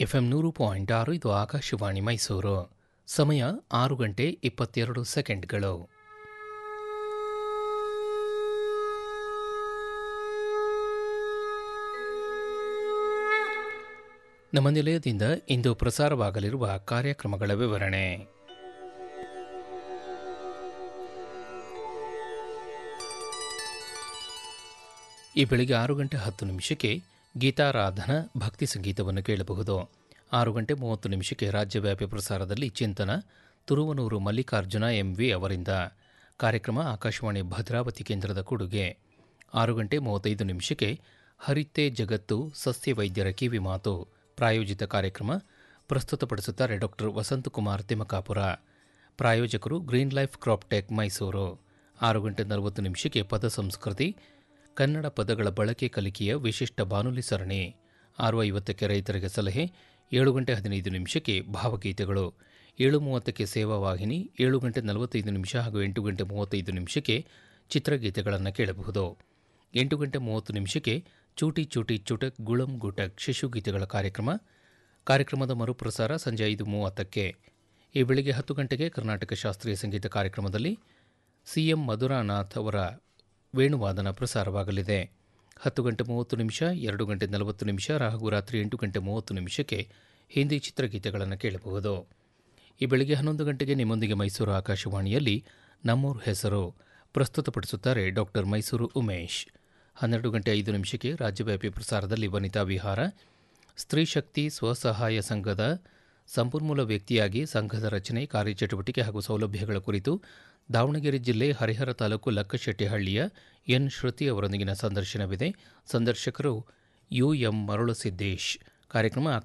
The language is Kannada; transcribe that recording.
ಎಫ್ಎಂ ನೂರು ಪಾಯಿಂಟ್ ಆರು ಇದು ಆಕಾಶವಾಣಿ ಮೈಸೂರು ಸಮಯ ಆರು ಗಂಟೆ ಇಪ್ಪತ್ತೆರಡು ಸೆಕೆಂಡ್ಗಳು ನಮ್ಮ ನಿಲಯದಿಂದ ಇಂದು ಪ್ರಸಾರವಾಗಲಿರುವ ಕಾರ್ಯಕ್ರಮಗಳ ವಿವರಣೆ ಈ ಬೆಳಿಗ್ಗೆ ಆರು ಗಂಟೆ ಹತ್ತು ನಿಮಿಷಕ್ಕೆ ಗೀತಾರಾಧನಾ ಭಕ್ತಿ ಸಂಗೀತವನ್ನು ಕೇಳಬಹುದು ಆರು ಗಂಟೆ ಮೂವತ್ತು ನಿಮಿಷಕ್ಕೆ ರಾಜ್ಯವ್ಯಾಪಿ ಪ್ರಸಾರದಲ್ಲಿ ಚಿಂತನ ತುರುವನೂರು ಮಲ್ಲಿಕಾರ್ಜುನ ಎಂವಿ ಅವರಿಂದ ಕಾರ್ಯಕ್ರಮ ಆಕಾಶವಾಣಿ ಭದ್ರಾವತಿ ಕೇಂದ್ರದ ಕೊಡುಗೆ ಆರು ಗಂಟೆ ಮೂವತ್ತೈದು ನಿಮಿಷಕ್ಕೆ ಹರಿತೆ ಜಗತ್ತು ಸಸ್ಯ ವೈದ್ಯರ ಕಿವಿ ಮಾತು ಪ್ರಾಯೋಜಿತ ಕಾರ್ಯಕ್ರಮ ಪ್ರಸ್ತುತಪಡಿಸುತ್ತಾರೆ ಡಾಕ್ಟರ್ ವಸಂತಕುಮಾರ್ ತಿಮಕಾಪುರ ಪ್ರಾಯೋಜಕರು green life crop tech Mysuru ಆರು ಗಂಟೆ ನಲವತ್ತು ನಿಮಿಷಕ್ಕೆ ಪದ ಸಂಸ್ಕೃತಿ ಕನ್ನಡ ಪದಗಳ ಬಳಕೆ ಕಲಿಕೆಯ ವಿಶಿಷ್ಟ ಬಾನುಲಿ ಸರಣಿ ಆರು ಐವತ್ತಕ್ಕೆ ರೈತರಿಗೆ ಸಲಹೆ ಏಳು ಗಂಟೆ ಹದಿನೈದು ನಿಮಿಷಕ್ಕೆ ಭಾವಗೀತೆಗಳು ಏಳು ಮೂವತ್ತಕ್ಕೆ ಸೇವಾ ವಾಹಿನಿ ಏಳು ಗಂಟೆ ನಲವತ್ತೈದು ನಿಮಿಷ ಹಾಗೂ ಎಂಟು ಗಂಟೆ ಮೂವತ್ತೈದು ನಿಮಿಷಕ್ಕೆ ಚಿತ್ರಗೀತೆಗಳನ್ನು ಕೇಳಬಹುದು ಎಂಟು ಗಂಟೆ ಮೂವತ್ತು ನಿಮಿಷಕ್ಕೆ ಚೂಟಿ ಚೂಟಿ ಚುಟಕ್ ಗುಳಂ ಗುಟಕ್ ಶಿಶುಗೀತೆಗಳ ಕಾರ್ಯಕ್ರಮ ಕಾರ್ಯಕ್ರಮದ ಮರುಪ್ರಸಾರ ಸಂಜೆ ಐದು ಮೂವತ್ತಕ್ಕೆ ಈ ಬೆಳಿಗ್ಗೆ ಹತ್ತು ಗಂಟೆಗೆ ಕರ್ನಾಟಕ ಶಾಸ್ತ್ರೀಯ ಸಂಗೀತ ಕಾರ್ಯಕ್ರಮದಲ್ಲಿ ಸಿಎಂ ಮಧುರಾನಾಥ್ ಅವರ ವೇಣುವಾದನ ಪ್ರಸಾರವಾಗಲಿದೆ ಹತ್ತು ಗಂಟೆ ಮೂವತ್ತು ನಿಮಿಷ ಎರಡು ಗಂಟೆ ನಲವತ್ತು ನಿಮಿಷ ಹಾಗೂ ರಾತ್ರಿ ಎಂಟು ಗಂಟೆ ಮೂವತ್ತು ನಿಮಿಷಕ್ಕೆ ಹಿಂದಿ ಚಿತ್ರಗೀತೆಗಳನ್ನು ಕೇಳಬಹುದು ಈ ಬೆಳಿಗ್ಗೆ ಹನ್ನೊಂದು ಗಂಟೆಗೆ ನಿಮ್ಮೊಂದಿಗೆ ಮೈಸೂರು ಆಕಾಶವಾಣಿಯಲ್ಲಿ ನಮ್ಮೂರು ಹೆಸರು ಪ್ರಸ್ತುತಪಡಿಸುತ್ತಾರೆ ಡಾಕ್ಟರ್ ಮೈಸೂರು ಉಮೇಶ್ ಹನ್ನೆರಡು ಗಂಟೆ ಐದು ನಿಮಿಷಕ್ಕೆ ರಾಜ್ಯವ್ಯಾಪಿ ಪ್ರಸಾರದಲ್ಲಿ ವನಿತಾ ವಿಹಾರ ಸ್ತ್ರೀ ಶಕ್ತಿ ಸ್ವಸಹಾಯ ಸಂಘದ ಸಂಪನ್ಮೂಲ ವ್ಯಕ್ತಿಯಾಗಿ ಸಂಘದ ರಚನೆ ಕಾರ್ಯಚಟುವಟಿಕೆ ಹಾಗೂ ಸೌಲಭ್ಯಗಳ ಕುರಿತು ದಾವಣಗೆರೆ ಜಿಲ್ಲೆ ಹರಿಹರ ತಾಲೂಕು ಲಕ್ಕಶೆಟ್ಟಿಹಳ್ಳಿಯ ಎನ್ ಶ್ರುತಿ ಅವರೊಂದಿಗಿನ ಸಂದರ್ಶನವಿದೆ ಸಂದರ್ಶಕರು ಯು ಎಂ ಮರಳುಸಿದ್ದೇಶ್ ಕಾರ್ಯಕ್ರಮ